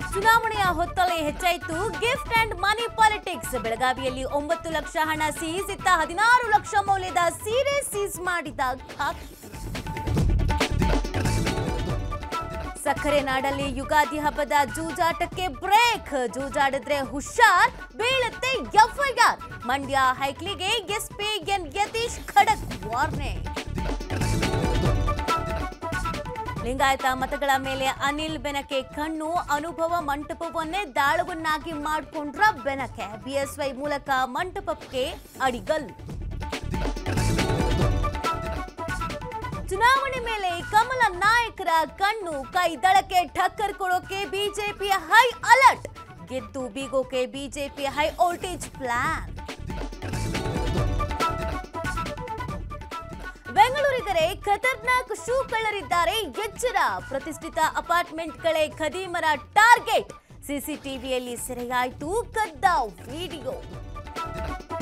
ಚುನಾವಣೆಯ ಹೊತ್ತಲೇ ಹೆಚ್ಚಾಯಿತು gift and money politics ಬೆಳಗಾವಿಯಲ್ಲಿ ಒಂಬತ್ತು ಲಕ್ಷ ಹಣ ಸೀಸ್ ಇತ್ತ ಹದಿನಾರು ಲಕ್ಷ ಮೌಲ್ಯದ ಸೀರೆ ಸೀಸ್ ಮಾಡಿದ ಖಾಕಿ ಸಕ್ಕರೆ ನಾಡಲ್ಲಿ ಯುಗಾದಿ ಹಬ್ಬದ ಜೂಜಾಟಕ್ಕೆ ಬ್ರೇಕ್ ಜೂಜಾಡಿದ್ರೆ ಹುಷಾರ್ ಬೀಳುತ್ತೆ ಎಫ್ಐಆರ್ ಮಂಡ್ಯ ಹೈಕ್ಲಿಗೆ ಎಸ್ಪಿ ಎನ್ ಯತೀಶ್ ಖಡಕ್ ವಾರ್ನಿಂಗ್ ಲಿಂಗಾಯತ ಮತಗಳ ಮೇಲೆ ಅನಿಲ್ ಬೆನಕೆ ಕಣ್ಣು ಅನುಭವ ಮಂಟಪವನ್ನೇ ದಾಳವನ್ನಾಗಿ ಮಾಡಿಕೊಂಡ್ರ ಬೆನಕೆ ಬಿಎಸ್ವೈ ಮೂಲಕ ಮಂಟಪಕ್ಕೆ ಅಡಿಗಲ್ಲು ಚುನಾವಣೆ ಮೇಲೆ ಕಮಲ ನಾಯಕರ ಕಣ್ಣು ಕೈ ದಳಕ್ಕೆ ಠಕ್ಕರ್ ಕೊಡೋಕೆ ಬಿಜೆಪಿಯ ಹೈ ಅಲರ್ಟ್ ಗೆದ್ದು ಬೀಗೋಕೆ ಬಿಜೆಪಿ ಹೈ ವೋಲ್ಟೇಜ್ ಪ್ಲಾನ್ ಬೆಂಗಳೂರಿಗರೇ ಖತರ್ನಾಕ್ ಶೂ ಕಳ್ಳರಿದ್ದಾರೆ ಎಚ್ಚರ ಪ್ರತಿಷ್ಠಿತ ಅಪಾರ್ಟ್ಮೆಂಟ್ಗಳೇ ಖದೀಮರ ಟಾರ್ಗೆಟ್ ಸಿಸಿಟಿವಿಯಲ್ಲಿ ಸೆರೆಯಾಯಿತು ಕದ್ದ ವಿಡಿಯೋ